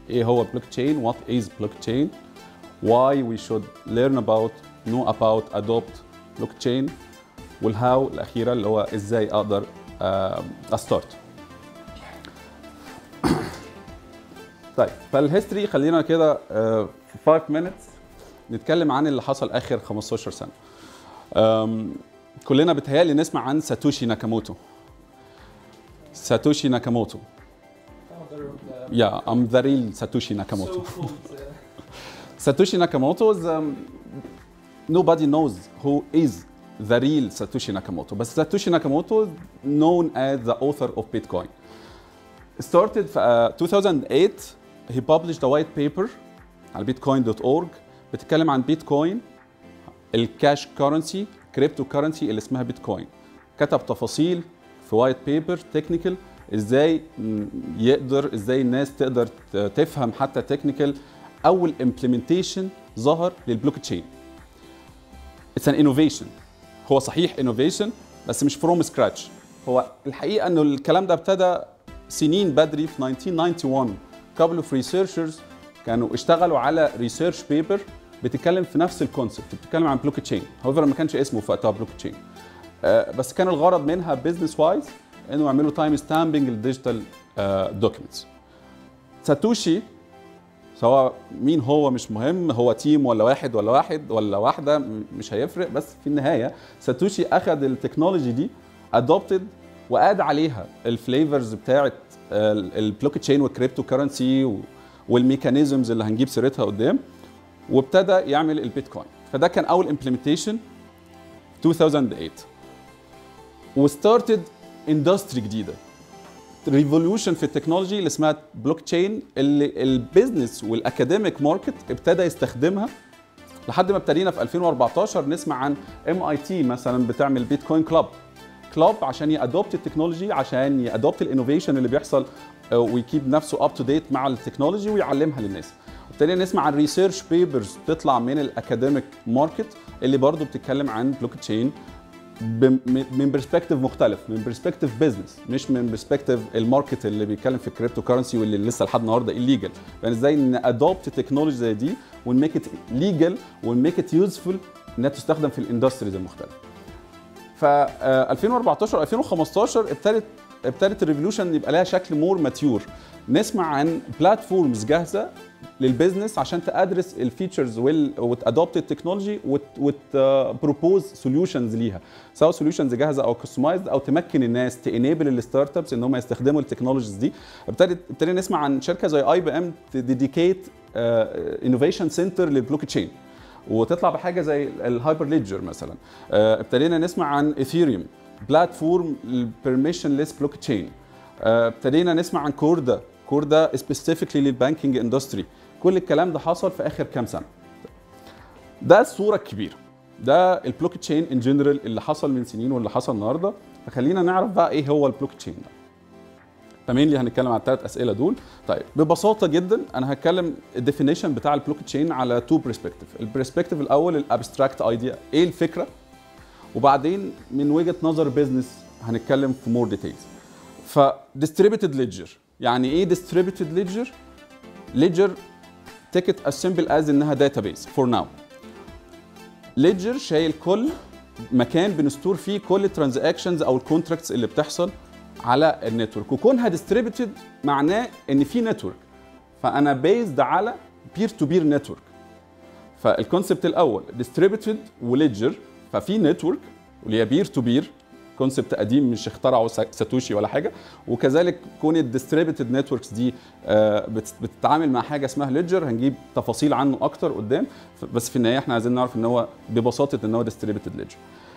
ايه هو بلوك تشين what is blockchain why we should learn about know about adopt blockchain والهاو الاخيره اللي هو ازاي اقدر استارت طيب فالهيستوري خلينا كده آه، في 5 minutes نتكلم عن اللي حصل اخر 15 سنه أم، كلنا بتهيألي نسمع عن ساتوشي ناكاموتو ساتوشي ناكاموتو founder of the Yeah, I'm the real Satoshi Nakamoto. so-called uh, Satoshi Nakamoto is um, nobody knows who is the real Satoshi Nakamoto, but Satoshi Nakamoto is known as the author of Bitcoin. Started في uh, 2008 he published a white paper على bitcoin.org بتتكلم عن بيتكوين الكاش كورنسي كريبتو كورنسي اللي اسمها بيتكوين كتب تفاصيل في وايت بيبر تكنيكال ازاي م، يقدر ازاي الناس تقدر ت- تفهم حتى تكنيكال اول امبلمنتيشن ظهر للبلوك تشين اتس ان انوفيشن هو صحيح انوفيشن بس مش فروم سكراتش هو الحقيقه انه الكلام ده ابتدى سنين بدري في 1991 couple of researchers كانوا اشتغلوا على ريسيرش بيبر بتتكلم في نفس الكونسبت بتتكلم عن بلوك تشين هوفر ما كانش اسمه في وقتها بلوك تشين بس كان الغرض منها بزنس وايز انه يعملوا تايم ستامبنج للديجيتال دوكيومنتس ساتوشي سواء مين هو مش مهم هو تيم ولا واحد ولا واحد ولا واحده م- مش هيفرق بس في النهايه ساتوشي اخذ التكنولوجي دي ادوبتد وقاد عليها الفليفرز بتاعه البلوك تشين والكريبتو كرنسي والميكانيزمز اللي هنجيب سيرتها قدام وابتدى يعمل البيتكوين فده كان اول امبلمنتيشن 2008 وستارتد اندستري جديده ريفولوشن في التكنولوجي اللي اسمها بلوك تشين اللي البيزنس والاكاديميك ماركت ابتدى يستخدمها لحد ما ابتدينا في 2014 نسمع عن ام اي تي مثلا بتعمل بيتكوين كلاب كلاب عشان يادوبت التكنولوجي عشان يادوبت الانوفيشن اللي بيحصل آه، ويكيب نفسه اب تو ديت مع التكنولوجي ويعلمها للناس ابتدينا نسمع عن ريسيرش بيبرز بتطلع من الاكاديميك ماركت اللي برضو بتتكلم عن بلوك تشين بم- من برسبكتيف مختلف من برسبكتيف بزنس مش من برسبكتيف الماركت اللي بيتكلم في الكريبتو كرنسي واللي لسه لحد النهارده الليجل يعني ازاي نادوبت تكنولوجي زي دي ونميك ات ليجل ونميك ات يوزفول انها تستخدم في الاندستريز المختلفه ف آه، 2014 2015 ابتدت ابتدت الريفولوشن يبقى لها شكل مور ماتيور نسمع عن بلاتفورمز جاهزه للبيزنس عشان تادرس الفيتشرز وتادوبت التكنولوجي وتبروبوز سوليوشنز ليها سواء سوليوشنز جاهزه او كستمايزد او تمكن الناس تانيبل الستارت ابس ان هم يستخدموا التكنولوجيز دي ابتدت ابتدينا نسمع عن شركه زي اي بي ام تديكيت انوفيشن سنتر للبلوك تشين وتطلع بحاجه زي الهايبر ليدجر مثلا آه، ابتدينا نسمع عن ايثيريوم بلاتفورم البرميشن ليس بلوك تشين ابتدينا نسمع عن كوردا كوردا سبيسيفيكلي للبانكينج اندستري كل الكلام ده حصل في اخر كام سنه ده الصوره الكبيره ده البلوك تشين ان جنرال اللي حصل من سنين واللي حصل النهارده فخلينا نعرف بقى ايه هو البلوك تشين ده فمين اللي هنتكلم عن الثلاث اسئله دول طيب ببساطه جدا انا هتكلم الديفينيشن بتاع البلوك تشين على تو برسبكتيف البرسبكتيف الاول الابستراكت ايديا ايه الفكره وبعدين من وجهه نظر بزنس هنتكلم في مور ديتيلز ف distributed ledger يعني ايه distributed ledger ledger take it as simple as انها database for now ledger شايل كل مكان بنستور فيه كل الترانزاكشنز او الكونتراكتس اللي بتحصل على النتورك وكونها distributed معناه ان في نتورك فانا بيزد على بير تو بير نتورك فالكونسبت الاول distributed وليدجر ففي نتورك واللي هي بير تو بير كونسبت قديم مش اخترعه سا- ساتوشي ولا حاجه وكذلك كون الديستريبيوتد نتوركس دي آه، بت- بتتعامل مع حاجه اسمها ليدجر هنجيب تفاصيل عنه اكتر قدام ف- بس في النهايه احنا عايزين نعرف ان هو ببساطه ان هو ديستريبيوتد ليدجر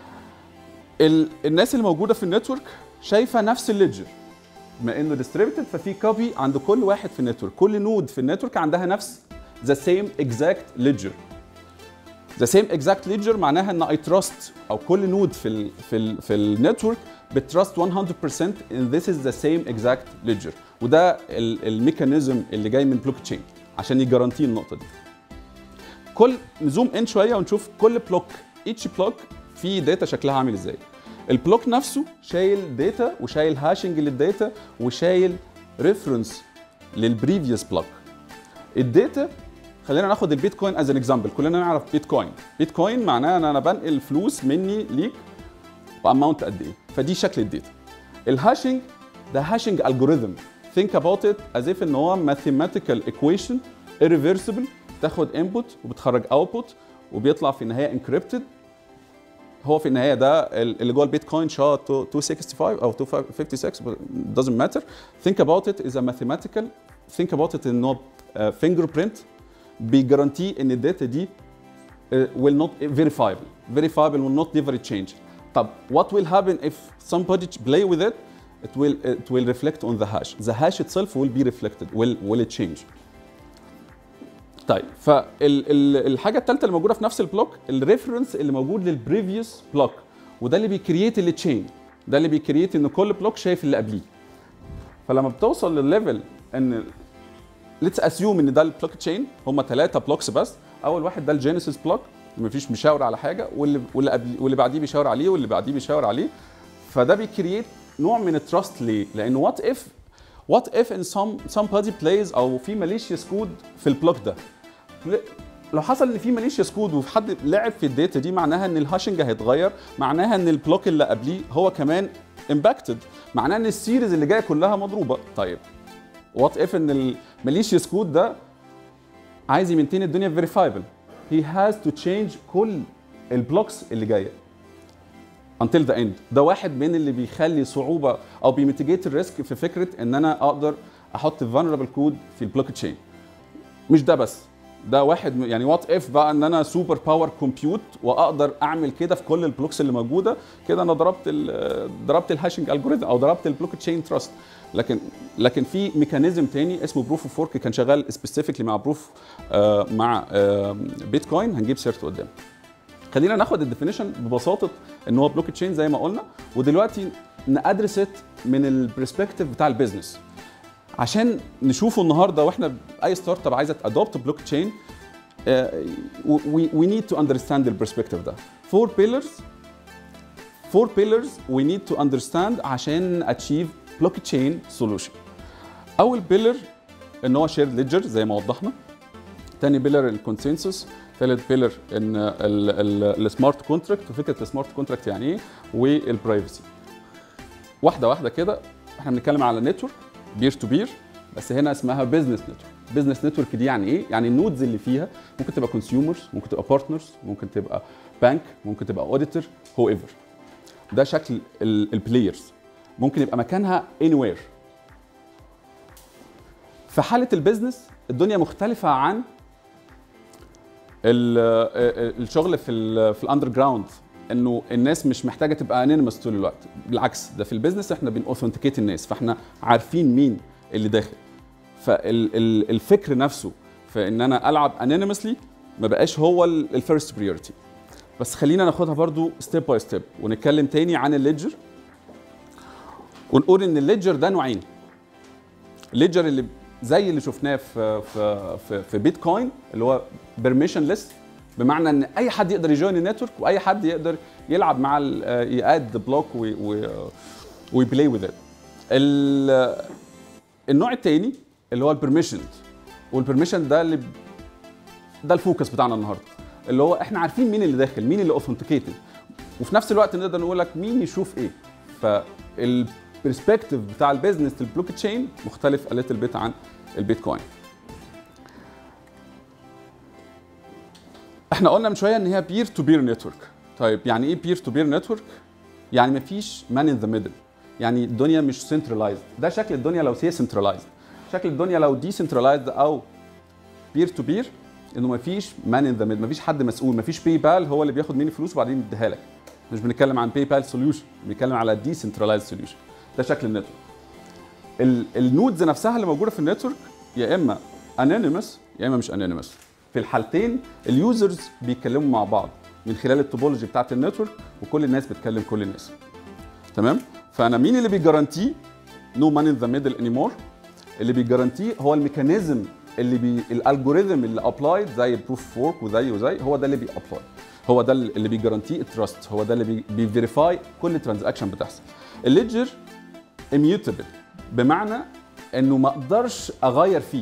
الناس اللي موجوده في النتورك شايفه نفس الليدجر بما انه ديستريبيوتد ففي كوبي عند كل واحد في النتورك كل نود في النتورك عندها نفس ذا سيم اكزاكت ليدجر ذا سيم اكزاكت ليدجر معناها ان اي تراست او كل نود في ال في ال في النتورك بتراست 100% ان ذيس از ذا سيم اكزاكت ليدجر وده ال- الميكانيزم اللي جاي من بلوك تشين عشان يجارانتي النقطه دي كل نزوم ان شويه ونشوف كل بلوك ايتش بلوك فيه داتا شكلها عامل ازاي البلوك نفسه شايل داتا وشايل هاشنج للداتا وشايل ريفرنس للبريفيوس بلوك الداتا خلينا ناخد البيتكوين از ان اكزامبل كلنا نعرف بيتكوين بيتكوين معناها ان انا بنقل فلوس مني ليك واماونت قد ايه فدي شكل الداتا الهاشنج ده هاشنج الجوريثم think about it as if ان هو mathematical equation irreversible تاخد input وبتخرج output وبيطلع في النهايه encrypted هو في النهايه ده ال- اللي جوه البيتكوين شا 265 او 256 but doesn't matter think about it is a mathematical think about it ان هو fingerprint بيجارانتي ان الداتا دي uh, will not verifiable verifiable will not never change طب what will happen if somebody play with it it will it will reflect on the hash the hash itself will be reflected will will it change طيب فالحاجه الثالثه اللي موجوده في نفس البلوك الريفرنس اللي موجود للبريفيوس بلوك وده اللي بيكرييت التشين ده اللي بيكرييت ان كل بلوك شايف اللي قبليه فلما بتوصل للليفل ان ليتس اسيوم ان ده البلوك تشين هم ثلاثه بلوكس بس اول واحد ده الجينيسيس بلوك مفيش مشاور على حاجه واللي واللي قبل واللي بعديه بيشاور عليه واللي بعديه بيشاور عليه فده بيكرييت نوع من التراست ليه؟ لان وات اف وات اف ان some somebody plays او في ماليشيوس كود في البلوك ده لو حصل ان في ماليشيوس كود وفي حد لعب في الداتا دي معناها ان الهاشنج هيتغير معناها ان البلوك اللي قبليه هو كمان امباكتد معناها ان السيريز اللي جايه كلها مضروبه طيب وات اف ان الماليشيوس كود ده عايز يمنتين الدنيا فيريفايبل هي هاز تو تشينج كل البلوكس اللي جايه until the end ده واحد من اللي بيخلي صعوبه او بيميتيجيت الريسك في فكره ان انا اقدر احط فولنربل كود في البلوك تشين مش ده بس ده واحد من- يعني وات اف بقى ان انا سوبر باور كومبيوت واقدر اعمل كده في كل البلوكس اللي موجوده كده انا ضربت ال ضربت الهاشنج الجوريثم او ضربت البلوك تشين تراست لكن لكن في ميكانيزم تاني اسمه بروف اوف ورك كان شغال سبيسيفيكلي مع بروف آه مع آه بيتكوين هنجيب سيرته قدام خلينا ناخد الديفينيشن ببساطه ان هو بلوك تشين زي ما قلنا ودلوقتي نادرس من البرسبكتيف بتاع البيزنس عشان نشوفه النهارده واحنا اي ستارت اب عايزه ادوبت بلوك تشين we need to understand the perspective ده four pillars four pillars we need to understand عشان achieve blockchain solution اول بيلر ان هو شير ليدجر زي ما وضحنا تاني بيلر الكونسنسس ثالث بيلر ان السمارت كونتراكت وفكره السمارت كونتراكت يعني ايه والبرايفسي واحده واحده كده احنا بنتكلم على نتورك بير تو بير بس هنا اسمها بزنس نتورك بزنس نتورك دي يعني ايه يعني النودز اللي فيها ممكن تبقى كونسيومرز ممكن تبقى بارتنرز ممكن تبقى بانك ممكن تبقى اوديتور هو ايفر ده شكل البلايرز ممكن يبقى مكانها اني وير في حاله البيزنس الدنيا مختلفه عن ال- الشغل في ال في الاندر جراوند انه الناس مش محتاجه تبقى انونيمس طول الوقت بالعكس ده في البيزنس احنا بنوثنتيكيت الناس فاحنا عارفين مين اللي داخل فالفكر نفسه في ان انا العب انونيمسلي ما بقاش هو الفيرست بريورتي بس خلينا ناخدها برضو ستيب باي ستيب ونتكلم تاني عن الليدجر ونقول ان الليدجر ده نوعين الليدجر اللي زي اللي شفناه في في في, في بيتكوين اللي هو بيرميشن ليست بمعنى ان اي حد يقدر يجوين النتورك واي حد يقدر يلعب مع ياد بلوك ويبلاي وذ ات النوع الثاني اللي هو البرميشن والبرميشن ده اللي ده الفوكس بتاعنا النهارده اللي هو احنا عارفين مين اللي داخل مين اللي اوثنتيكيتد وفي نفس الوقت نقدر نقول لك مين يشوف ايه فالبرسبكتيف بتاع البيزنس البلوك تشين مختلف a little bit عن البيتكوين احنا قلنا من شويه ان هي بير تو بير نتورك طيب يعني ايه بير تو بير نتورك يعني مفيش مان ان ذا ميدل يعني الدنيا مش سنترلايزد ده شكل الدنيا لو هي سنترلايزد شكل الدنيا لو دي سنترلايزد او بير تو بير انه مفيش مان ان ذا ميدل مفيش حد مسؤول مفيش باي بال هو اللي بياخد مني فلوس وبعدين يديها لك مش بنتكلم عن باي بال سوليوشن بنتكلم على دي سنترلايزد سوليوشن ده شكل النتورك النودز نفسها اللي موجوده في النتورك يا اما انونيمس يا اما مش انونيمس في الحالتين اليوزرز بيتكلموا مع بعض من خلال التوبولوجي بتاعت النتورك وكل الناس بتكلم كل الناس تمام فانا مين اللي بيجارانتيه نو مان ان ذا ميدل اني مور اللي بيجارانتيه هو الميكانيزم اللي بي الالجوريثم اللي ابلايد زي بروف فورك وزي وزي هو ده اللي بيابلاي هو ده اللي بيجارانتيه التراست هو ده اللي بيفيريفاي كل ترانزاكشن بتحصل الليدجر اميوتابل بمعنى انه ما اقدرش اغير فيه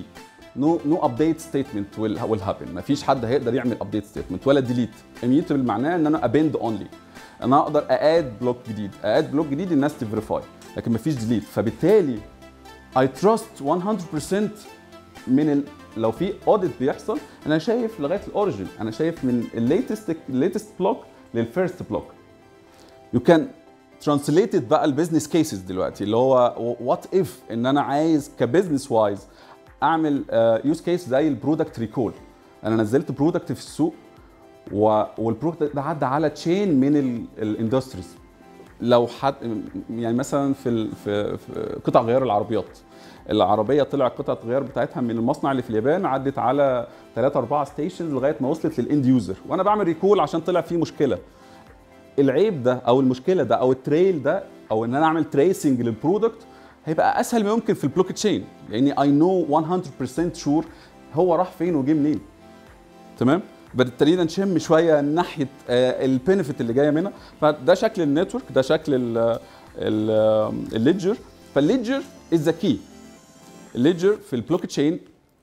نو نو ابديت ستيتمنت ويل هابن مفيش حد هيقدر يعمل ابديت ستيتمنت ولا ديليت اميوتبل معناه ان انا ابند اونلي انا اقدر ااد بلوك جديد ااد بلوك جديد الناس تفيريفاي لكن مفيش ديليت فبالتالي اي تراست 100% من ال... لو في اوديت بيحصل انا شايف لغايه الاوريجن انا شايف من الليتست الليتست بلوك للفيرست بلوك يو كان ترانسليتد بقى البيزنس كيسز دلوقتي اللي هو وات اف ان انا عايز كبزنس وايز اعمل يوز كيس زي البرودكت ريكول انا نزلت برودكت في السوق و- والبرودكت ده عدى على تشين من الاندستريز لو حد يعني مثلا في ال- في, في قطع غيار العربيات العربيه طلع قطعه غيار بتاعتها من المصنع اللي في اليابان عدت على 3 4 ستيشنز لغايه ما وصلت للاند يوزر وانا بعمل ريكول عشان طلع فيه مشكله العيب ده او المشكله ده او التريل ده او ان انا اعمل تريسنج للبرودكت هيبقى اسهل ما يمكن في البلوك تشين لاني اي نو 100% شور هو راح فين وجه منين تمام ابتدينا نشم شويه ناحيه البينفيت اللي جايه منها فده شكل النتورك ده شكل الليدجر فالليدجر از ذا كي الليدجر في البلوك تشين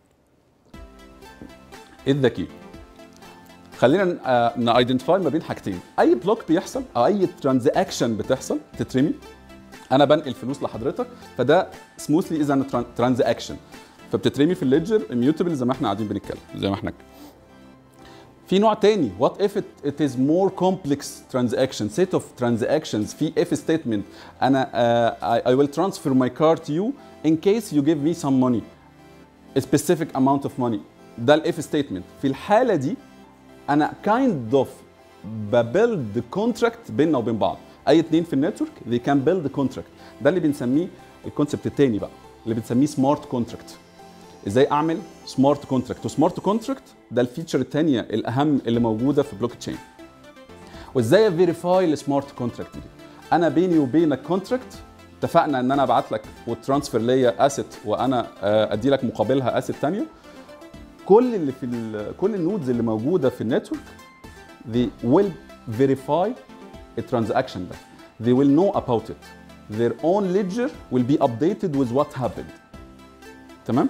از ذا كي خلينا نايدنتيفاي ما بين حاجتين اي بلوك بيحصل او اي ترانزاكشن بتحصل تترمي انا بنقل فلوس لحضرتك فده سموثلي اذا ترانزاكشن فبتترمي في الليدجر اميوتبل زي ما احنا قاعدين بنتكلم زي ما احنا كده. في نوع تاني وات اف it is more complex transaction set of transactions في if statement انا uh, I, I will transfer my car to you in case you give me some money a specific amount of money ده الاف ستيتمنت في الحاله دي انا كايند اوف ببيلد كونتراكت بيننا وبين بعض اي اتنين في النتورك they can build contract ده اللي بنسميه الكونسبت التاني بقى اللي بنسميه سمارت كونتراكت ازاي اعمل سمارت كونتراكت وسمارت كونتراكت ده الفيتشر الثانيه الاهم اللي موجوده في بلوك تشين وازاي فيريفاي السمارت كونتراكت دي انا بيني وبينك كونتراكت اتفقنا ان انا ابعت لك وترانسفير ليا اسيت وانا آه، ادي لك مقابلها اسيت ثانيه كل اللي في ال- كل النودز اللي موجوده في النتورك they will verify الترانزاكشن ده they will know about it their own ledger will be updated with what happened تمام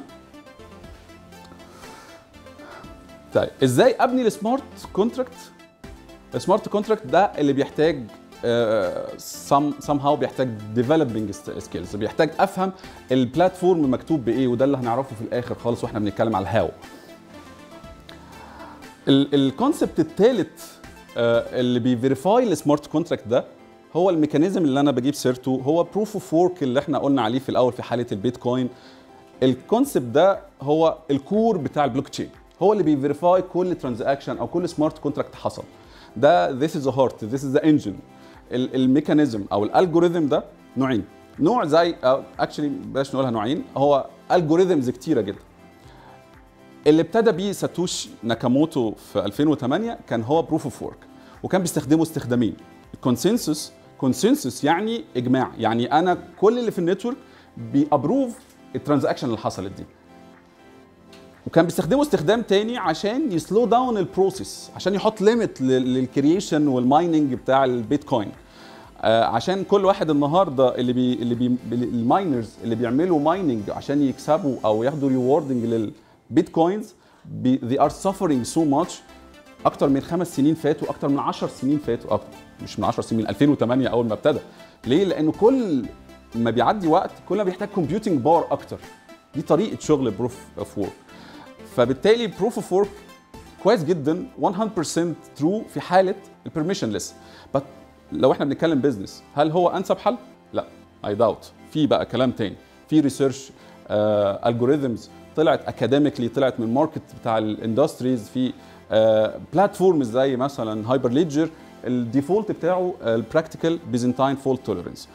طيب ازاي ابني السمارت كونتراكت السمارت كونتراكت ده اللي بيحتاج سم سم هاو بيحتاج ديفلوبينج سكيلز بيحتاج افهم البلاتفورم مكتوب بايه وده اللي هنعرفه في الاخر خالص واحنا بنتكلم على الهاو الكونسبت الثالث اللي بيفيريفاي السمارت كونتراكت ده هو الميكانيزم اللي انا بجيب سيرته هو بروف اوف وورك اللي احنا قلنا عليه في الاول في حاله البيتكوين الكونسبت ده هو الكور بتاع البلوك تشين هو اللي بيفيريفاي كل ترانزاكشن او كل سمارت كونتراكت حصل ده this is the heart this is the engine ال- الميكانيزم او الالجوريثم ده نوعين نوع زي اكشلي بلاش نقولها نوعين هو الجوريثمز كتيره جدا اللي ابتدى بيه ساتوشي ناكاموتو في 2008 كان هو بروف اوف ورك وكان بيستخدمه استخدامين الكونسنسس كونسنسس يعني اجماع يعني انا كل اللي في النتورك بيابروف الترانزاكشن اللي حصلت دي وكان بيستخدمه استخدام تاني عشان يسلو داون البروسيس عشان يحط ليميت للكرييشن والمايننج بتاع البيتكوين آه، عشان كل واحد النهارده اللي بي اللي بي الماينرز اللي بيعملوا مايننج عشان يكسبوا او ياخدوا ريوردنج للبيتكوينز بي they are suffering so much اكتر من خمس سنين فاتوا اكتر من 10 سنين فاتوا أكتر مش من 10 سنين من 2008 اول ما ابتدى ليه لانه كل ما بيعدي وقت كل ما بيحتاج كومبيوتنج باور اكتر دي طريقه شغل بروف اوف وورك فبالتالي بروف اوف وورك كويس جدا 100% ترو في حاله البرميشن ليس بس لو احنا بنتكلم بزنس هل هو انسب حل؟ لا اي داوت في بقى كلام تاني في ريسيرش الجوريزمز طلعت اكاديميكلي طلعت من الماركت بتاع الاندستريز في بلاتفورمز زي مثلا هايبر ليدجر الديفولت بتاعه البراكتيكال بيزنتاين فولت توليرنس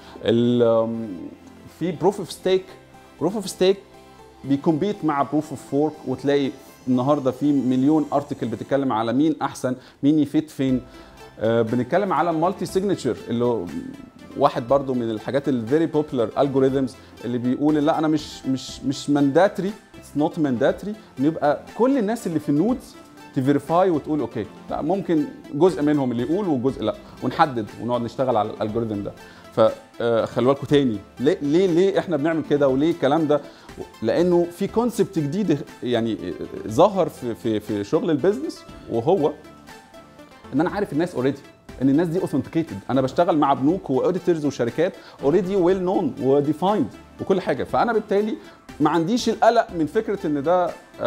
في بروف اوف ستيك بروف اوف ستيك بيكمبيت مع بروف اوف وورك وتلاقي النهارده في مليون ارتكل بتتكلم على مين احسن مين يفيد فين آه، بنتكلم على المالتي سيجنتشر اللي هو واحد برضو من الحاجات الفيري بوبولار الجوريزمز اللي بيقول لا انا مش مش مش مانداتري اتس نوت مانداتري ان يبقى كل الناس اللي في النودز تفيريفاي وتقول اوكي لا ممكن جزء منهم اللي يقول وجزء لا ونحدد ونقعد نشتغل على الالجوريزم ده فخلوا بالكم تاني ليه ليه ليه احنا بنعمل كده وليه الكلام ده لانه في كونسبت جديد يعني ظهر في في في شغل البيزنس وهو ان انا عارف الناس اوريدي ان الناس دي اوثنتيكيتد انا بشتغل مع بنوك واوديتورز وشركات اوريدي ويل نون وديفايند وكل حاجه فانا بالتالي ما عنديش القلق من فكره ان ده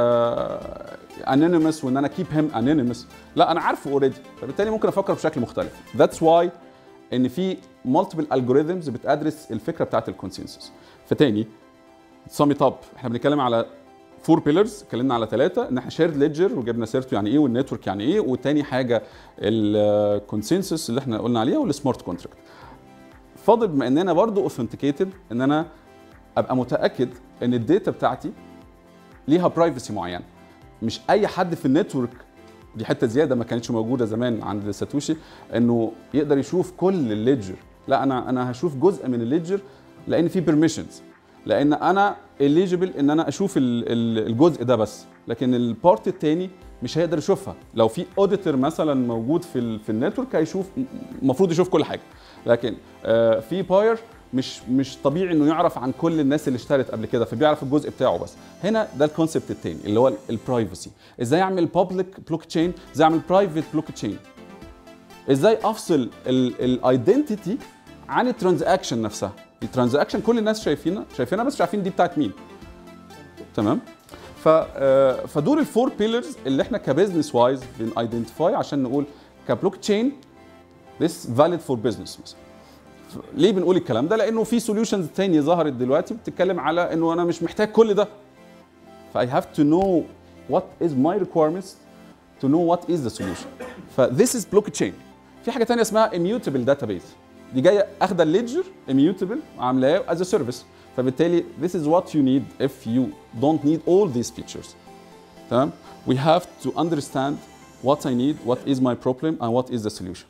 انونيمس وان انا كيب هيم انونيمس لا انا عارفه اوريدي فبالتالي ممكن افكر بشكل مختلف ذاتس واي ان في مالتيبل الجوريزمز بتدرس الفكره بتاعت الكونسنسس فتاني سامي اب احنا بنتكلم على فور بيلرز اتكلمنا على ثلاثه ان احنا شيرد ليدجر وجبنا سيرته يعني ايه والنتورك يعني ايه وتاني حاجه الكونسنسس اللي احنا قلنا عليها والسمارت كونتراكت فاضل بما اننا برضو اوثنتيكيتد ان انا ابقى متاكد ان الداتا بتاعتي ليها برايفسي معينه مش اي حد في النتورك دي حته زياده ما كانتش موجوده زمان عند ساتوشي انه يقدر يشوف كل الليدجر لا انا انا هشوف جزء من الليدجر لان في بيرميشنز لان انا اليجيبل ان انا اشوف ال- ال- الجزء ده بس لكن البارت التاني مش هيقدر يشوفها لو في اوديتور مثلا موجود في ال في النتورك هيشوف المفروض يشوف كل حاجه لكن آه، في باير مش مش طبيعي انه يعرف عن كل الناس اللي اشترت قبل كده فبيعرف الجزء بتاعه بس هنا ده الكونسبت التاني اللي هو البرايفسي ازاي اعمل بابليك بلوك تشين ازاي اعمل برايفت بلوك تشين ازاي افصل الايدنتيتي عن الترانزاكشن نفسها الترانزاكشن كل الناس شايفينها شايفينها بس مش عارفين دي بتاعت مين تمام ف آه، فدول الفور بيلرز اللي احنا كبزنس وايز بنايدنتيفاي عشان نقول كبلوك تشين this valid for business مثلا ف- ليه بنقول الكلام ده لانه في سوليوشنز تانية ظهرت دلوقتي بتتكلم على انه انا مش محتاج كل ده ف I have to know what is my requirements to know what is the solution ف this is blockchain في حاجه تانية اسمها immutable database دي جايه اخده الليدجر immutable عاملاه as a service فبالتالي this is what you need if you don't need all these features تمام we have to understand what I need what is my problem and what is the solution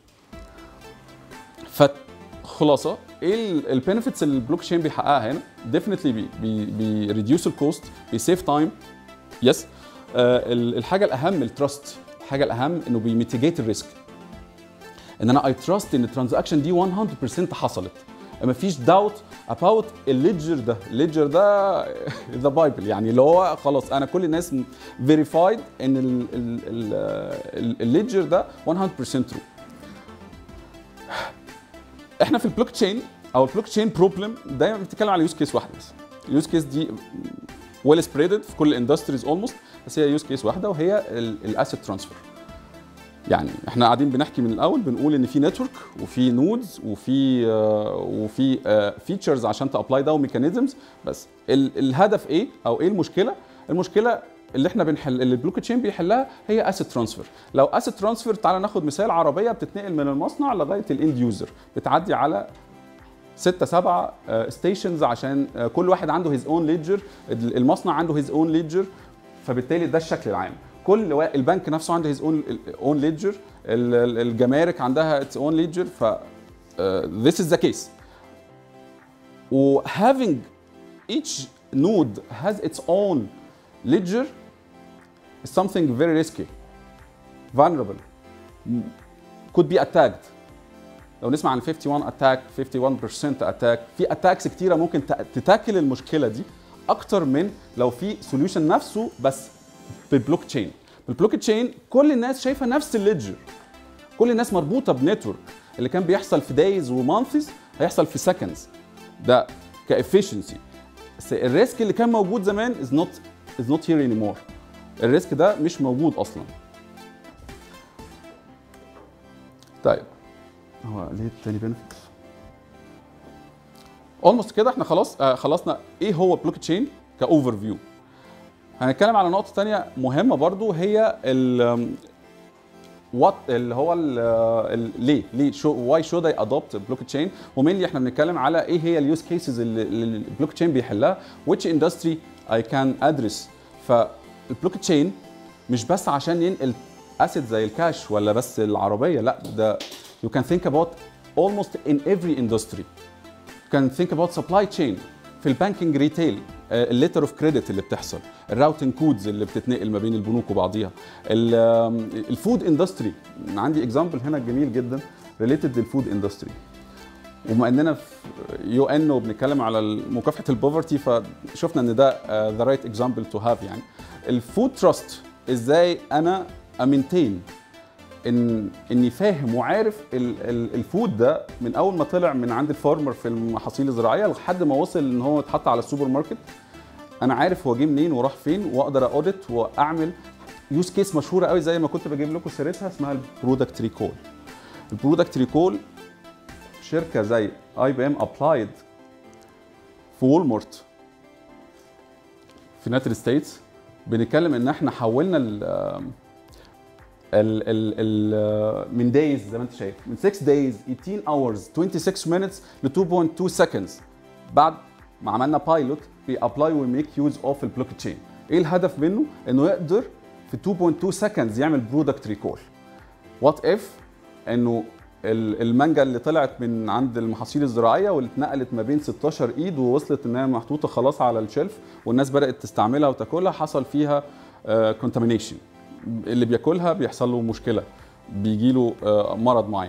فخلاصه ايه البنفيتس اللي البلوك تشين بيحققها هنا ديفنتلي بي بي بيريديوس الكوست بيسيف تايم يس الحاجه الاهم التراست الحاجه الاهم انه بيميتيجيت الريسك ان انا اي تراست ان الترانزاكشن دي 100% حصلت ما فيش داوت اباوت الليدجر ده الليدجر ده ذا بايبل يعني اللي هو خلاص انا كل الناس فيريفايد ان الليدجر ده 100% ترو احنا في البلوك تشين او البلوك تشين بروبلم دايما بنتكلم على يوز كيس واحده بس اليوز كيس دي ويل سبريدد في كل الاندستريز اولموست بس هي يوز كيس واحده وهي الاسيت ترانسفير يعني احنا قاعدين بنحكي من الاول بنقول ان في نتورك وفي نودز وفي آه، وفي فيتشرز عشان تابلاي ده وميكانيزمز بس ال- الهدف ايه او ايه المشكله المشكله اللي احنا بنحل اللي البلوك تشين بيحلها هي اسيت ترانسفير لو اسيت ترانسفير تعالى ناخد مثال عربيه بتتنقل من المصنع لغايه الاند يوزر بتعدي على ستة سبعة ستيشنز عشان آه، كل واحد عنده هيز اون ليدجر المصنع عنده هيز اون ليدجر فبالتالي ده الشكل العام كل وا- البنك نفسه عنده هيز اون اون ليدجر الجمارك عندها اتس اون ليدجر ف ذس از ذا كيس و having each node has its own ledger is something very risky vulnerable m- could be attacked لو نسمع عن 51 اتاك 51% اتاك في اتاكس كتيره ممكن ت- تتاكل المشكله دي اكتر من لو في سوليوشن نفسه بس بالبلوك تشين بالبلوك تشين كل الناس شايفه نفس الليدجر كل الناس مربوطه بنتورك اللي كان بيحصل في دايز ومانثز هيحصل في سكندز ده كافشنسي بس الريسك اللي كان موجود زمان از نوت از نوت هير اني مور الريسك ده مش موجود اصلا طيب هو ليه التاني بنفيت اولموست كده احنا خلاص آه خلصنا ايه هو بلوك تشين كاوفر فيو هنتكلم على نقطه تانية مهمه برضو هي ال وات اللي هو ال ال ليه ليه شو واي شود اي ادوبت بلوك تشين ومينلي احنا بنتكلم على ايه هي اليوز كيسز اللي اللي البلوك تشين بيحلها which industry I can address فالبلوك تشين مش بس عشان ينقل اسيت زي الكاش ولا بس العربيه لا ده you can think about almost in every industry you can think about supply chain في البانكينج ريتيل الليتر اوف كريدت اللي بتحصل الراوتنج كودز اللي بتتنقل ما بين البنوك وبعضيها الفود اندستري عندي اكزامبل هنا جميل جدا ريليتد للفود اندستري وبما اننا في يو ان وبنتكلم على مكافحه البوفرتي فشفنا ان ده ذا رايت اكزامبل تو هاف يعني الفود تراست ازاي انا امينتين ان اني فاهم وعارف ال- ال- الفود ده من اول ما طلع من عند الفارمر في المحاصيل الزراعيه لحد ما وصل ان هو اتحط على السوبر ماركت انا عارف هو جه منين وراح فين واقدر اوديت واعمل يوز كيس مشهوره قوي زي ما كنت بجيب لكم سيرتها اسمها البرودكت ريكول البرودكت ريكول شركه زي اي بي ام ابلايد في وولمارت في يونايتد ستيتس بنتكلم ان احنا حولنا ال ال ال ال من دايز زي ما انت شايف من 6 دايز 18 hours 26 minutes ل 2.2 seconds بعد ما عملنا بايلوت بيابلاي وميك يوز اوف البلوك تشين ايه الهدف منه انه يقدر في 2.2 seconds يعمل برودكت ريكول وات اف انه ال- المانجا اللي طلعت من عند المحاصيل الزراعيه واللي اتنقلت ما بين 16 ايد ووصلت انها محطوطه خلاص على الشلف والناس بدات تستعملها وتاكلها حصل فيها كونتامينيشن اللي بياكلها بيحصل له مشكله بيجي له مرض معين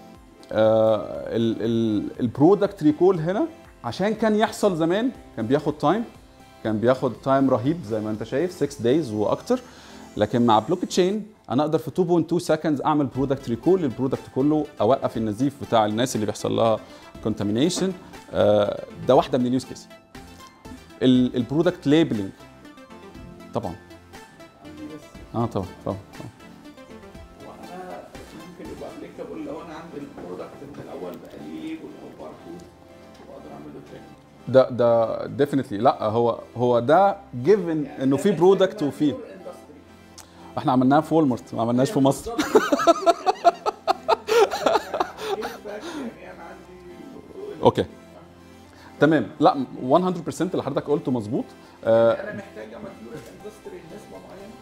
البرودكت ريكول هنا عشان كان يحصل زمان كان بياخد تايم كان بياخد تايم رهيب زي ما انت شايف 6 دايز واكتر لكن مع بلوك تشين انا اقدر في 2.2 سكندز اعمل برودكت ريكول للبرودكت كله اوقف النزيف بتاع الناس اللي بيحصل لها كونتامينيشن ده واحده من اليوز كيس البرودكت ليبلنج طبعا عندي بس اه طبعا طبعا, طبعا. وانا ممكن يبقى ابليكابل لو انا عندي البرودكت من الاول بقى ليه ليبل او باركود واقدر اعمل له تراك ده ده ديفينتلي لا هو هو ده جيفن انه في برودكت وفي احنا عملناها في وولمارت ما عملناش في مصر اوكي تمام لا 100% اللي حضرتك قلته مظبوط آه، انا محتاجه ماتيوريال اندستري نسبه معينه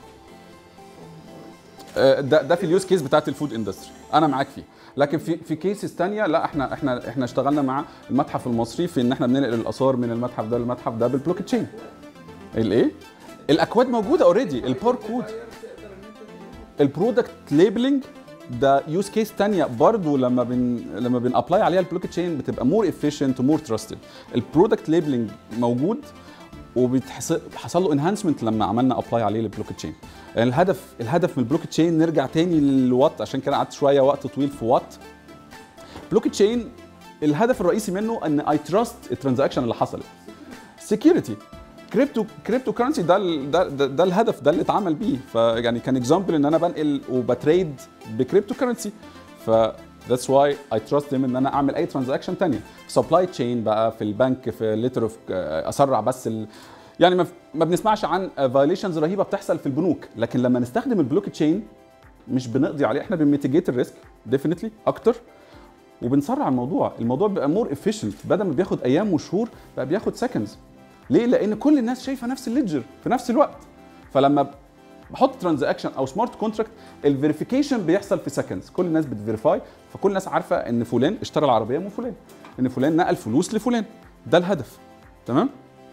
آه، ده ده في اليوز كيس بتاعت الفود اندستري انا معاك فيه لكن في في كيسز تانية لا احنا احنا احنا اشتغلنا مع المتحف المصري في ان احنا بننقل الاثار من المتحف ده للمتحف ده بالبلوك تشين الايه الاكواد موجوده اوريدي الباركود البرودكت ليبلنج ده يوز كيس تانية برضو لما بن لما بن ابلاي عليها البلوك تشين بتبقى مور افيشنت ومور تراستد البرودكت ليبلنج موجود وبيتحصل حصل له انهانسمنت لما عملنا ابلاي عليه البلوك تشين يعني الهدف الهدف من البلوك تشين نرجع تاني للوات عشان كده قعدت شويه وقت طويل في وات بلوك تشين الهدف الرئيسي منه ان اي تراست الترانزاكشن اللي حصلت سكيورتي كريبتو كريبتو كرنسي ده ال- ده, ده, ده الهدف ده اللي اتعمل بيه فيعني كان اكزامبل ان انا بنقل وبتريد بكريبتو كرنسي ف ذاتس واي اي تراست ان انا اعمل اي ترانزاكشن تانية في سبلاي تشين بقى في البنك في ليتر اوف اسرع بس ال يعني ما, ما بنسمعش عن فايليشنز رهيبه بتحصل في البنوك لكن لما نستخدم البلوك تشين مش بنقضي عليه احنا بنميتيجيت الريسك ديفينتلي اكتر وبنسرع الموضوع الموضوع بقى مور افيشنت بدل ما بياخد ايام وشهور بقى بياخد سكندز ليه لان كل الناس شايفه نفس الليدجر في نفس الوقت فلما بحط ترانزاكشن او سمارت كونتراكت الفيريفيكيشن بيحصل في سكندز كل الناس بتفيريفاي فكل الناس عارفه ان فلان اشترى العربيه من فلان ان فلان نقل فلوس لفلان ده الهدف تمام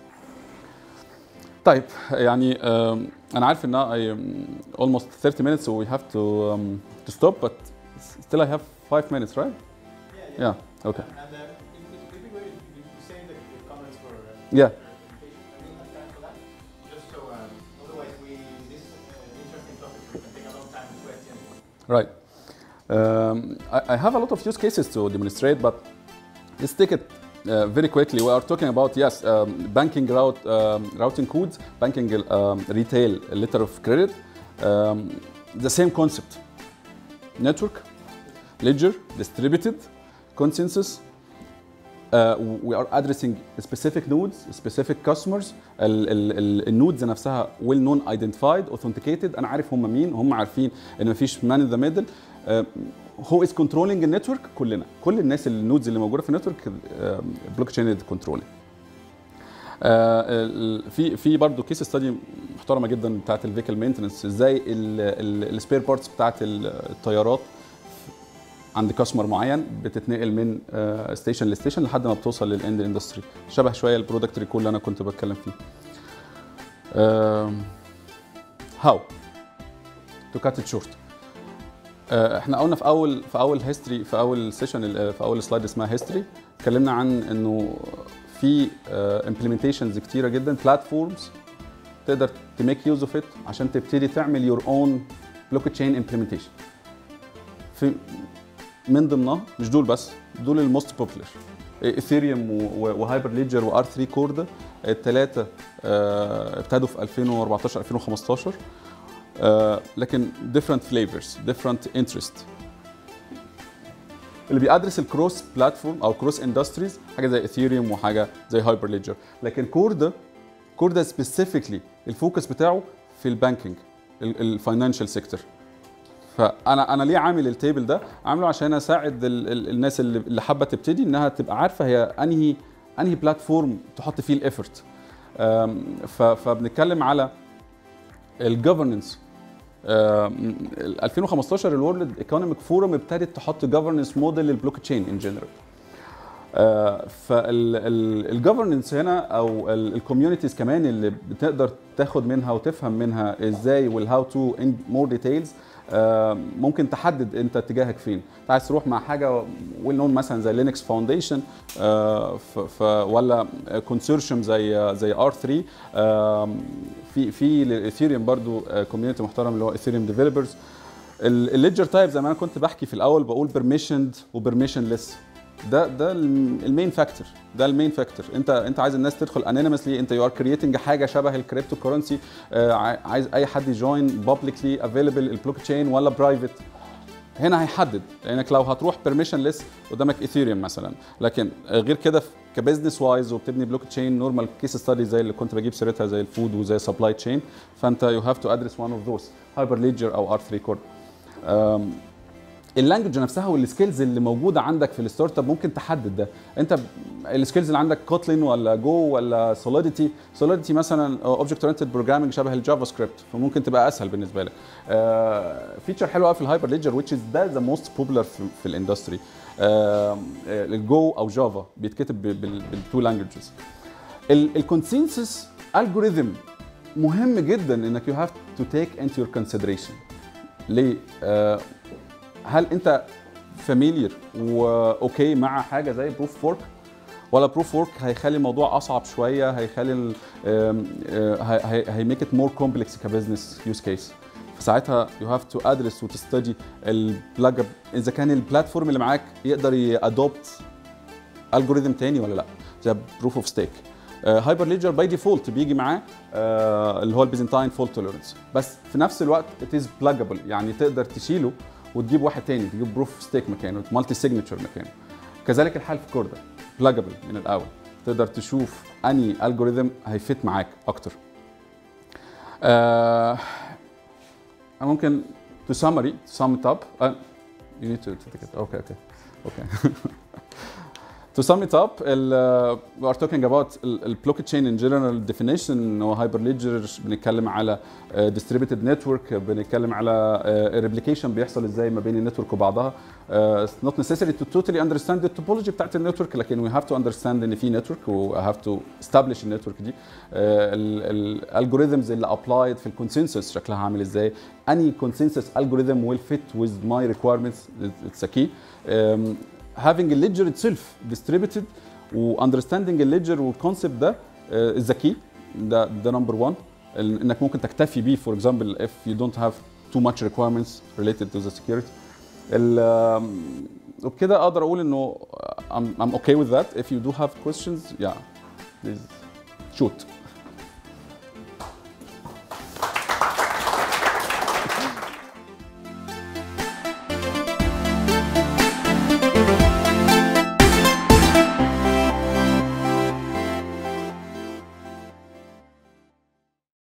طيب يعني um, انا عارف ان I um, almost 30 minutes so we have to um, to stop but still I have 5 minutes right Yeah, yeah. yeah okay And uh, if, if, if we go, if you say the, the comments for uh, Yeah. clarification, I mean, like time for that. Just so, um, otherwise we this is uh, interesting topic. We can take a long time to question. Right. Um, I, I have a lot of use cases to demonstrate, but let's take it uh, very quickly. We are talking about yes, um, banking route um, routing codes, banking um, retail letter of credit, um, the same concept. Network, ledger, distributed, consensus. Uh, we are addressing specific nodes, specific customers. ال- ال- ال- النودز نفسها well known, identified, authenticated. انا عارف هم مين، هم عارفين ان مفيش man in the middle. Uh, who is controlling النتورك؟ كلنا. كل الناس النودز اللي موجوده في النتورك بلوك تشين كنترولينج. في في برضه كيس ستادي محترمه جدا بتاعت الفيكل مينتنس ازاي السبير بارتس بتاعت الطيارات عند كاستمر معين بتتنقل من ستيشن لستيشن لحد ما بتوصل للاند اندستري شبه شويه البرودكت ريكول اللي انا كنت بتكلم فيه هاو تو كات ات شورت احنا قلنا في اول في اول هيستوري في اول سيشن في اول سلايد اسمها هيستوري اتكلمنا عن انه في امبلمنتيشنز كتيره جدا بلاتفورمز تقدر تميك يوز اوف ات عشان تبتدي تعمل يور اون بلوك تشين امبلمنتيشن في من ضمنها مش دول بس دول الموست بوبولار ايثيريوم وهايبر ليدجر وار 3 كوردا الثلاثه ابتدوا في 2014 2015 آه، لكن different flavors different interest اللي بيأدرس الكروس بلاتفورم او كروس اندستريز حاجه زي ايثيريوم وحاجه زي هايبر ليدجر لكن كوردا كوردا سبيسيفيكلي الفوكس بتاعه في البانكينج الفاينانشال سيكتور فانا انا ليه عامل التيبل ده عامله عشان اساعد ال ال الناس اللي اللي حابه تبتدي انها تبقى عارفه هي انهي انهي بلاتفورم تحط فيه الايفورت فبنتكلم على الجفرنس 2015 الورلد ايكونوميك فورم ابتدت تحط جفرنس موديل للبلوك تشين ان جنرال فالجفرنس هنا او الكوميونيتيز كمان اللي بتقدر تاخد منها وتفهم منها ازاي والهاو تو ان مور ديتيلز ممكن تحدد انت اتجاهك فين انت عايز تروح مع حاجه ويل نون مثلا زي لينكس فاونديشن ولا كونسورشيوم زي زي ار 3 في في الايثيريوم برضو كوميونتي محترم اللي هو ايثيريوم ديفلوبرز الليدجر تايب زي ما انا كنت بحكي في الاول بقول بيرميشند وبيرميشنلس ده ده المين فاكتور ده المين فاكتور انت انت عايز الناس تدخل انونيمسلي انت يو ار كرييتنج حاجه شبه الكريبتو كورنسي عايز اي حد يجوين بابليكلي افيلبل البلوك تشين ولا برايفت هنا هيحدد لانك لو هتروح بيرميشن ليس قدامك ايثيريوم مثلا لكن غير كده كبزنس وايز وبتبني بلوك تشين نورمال كيس ستادي زي اللي كنت بجيب سيرتها زي الفود وزي سبلاي تشين فانت يو هاف تو ادرس وان اوف ذوز هايبر ليدجر او ار 3 كورد اللانجوج نفسها والسكيلز اللي موجوده عندك في الستارت اب ممكن تحدد ده انت السكيلز اللي عندك كوتلين ولا جو ولا سوليديتي سوليديتي مثلا اوبجكت اورينتد بروجرامنج شبه الجافا سكريبت فممكن تبقى اسهل بالنسبه لك فيتشر حلوه قوي في الهايبر ليدجر which is ده ذا موست بوبولار في, في الاندستري الجو او جافا بيتكتب بالتو لانجوجز الكونسنسس الجوريثم مهم جدا انك يو هاف تو تيك انت يور كونسيدريشن ليه؟ آه هل انت فاميليير واوكي مع حاجه زي بروف فورك ولا بروف فورك هيخلي الموضوع اصعب شويه هيخلي هيميك ات مور كومبلكس كبزنس يوز كيس فساعتها يو هاف تو ادرس وتستدي البلاج اذا كان البلاتفورم اللي معاك يقدر يادوبت الجوريثم تاني ولا لا زي بروف اوف ستيك هايبر ليدجر باي ديفولت بيجي معاه uh, اللي هو البيزنتاين فولت توليرنس بس في نفس الوقت ات از بلاجبل يعني تقدر تشيله وتجيب واحد تاني تجيب بروف ستيك مكانه مالتي سيجنتشر مكانه كذلك الحال في كوردا بلاجبل من الاول تقدر تشوف اني الجوريثم هيفت معاك اكتر آه ممكن to summary to sum it up uh, you need to, to take it okay okay okay To sum it up, ال, uh, we are talking about ال blockchain in general definition انه هايبر ليدجر بنتكلم على uh, distributed network بنتكلم على uh, replication بيحصل ازاي ما بين النتورك وبعضها uh, it's not necessary to totally understand the topology بتاعت النتورك لكن we have to understand ان في network و have to establish النتورك دي الالجوريزمز اللي applied في الكونسنسس شكلها عامل ازاي اني consensus algorithm will fit with my requirements it's a key um, having a ledger itself distributed واندرستاندنج الليدجر والكونسبت ده از ذا كي ده ده نمبر 1 انك ممكن تكتفي بيه فور اكزامبل if you don't have too much requirements related to the security وبكده اقدر اقول انه I'm, I'm okay with that if you do have questions yeah please shoot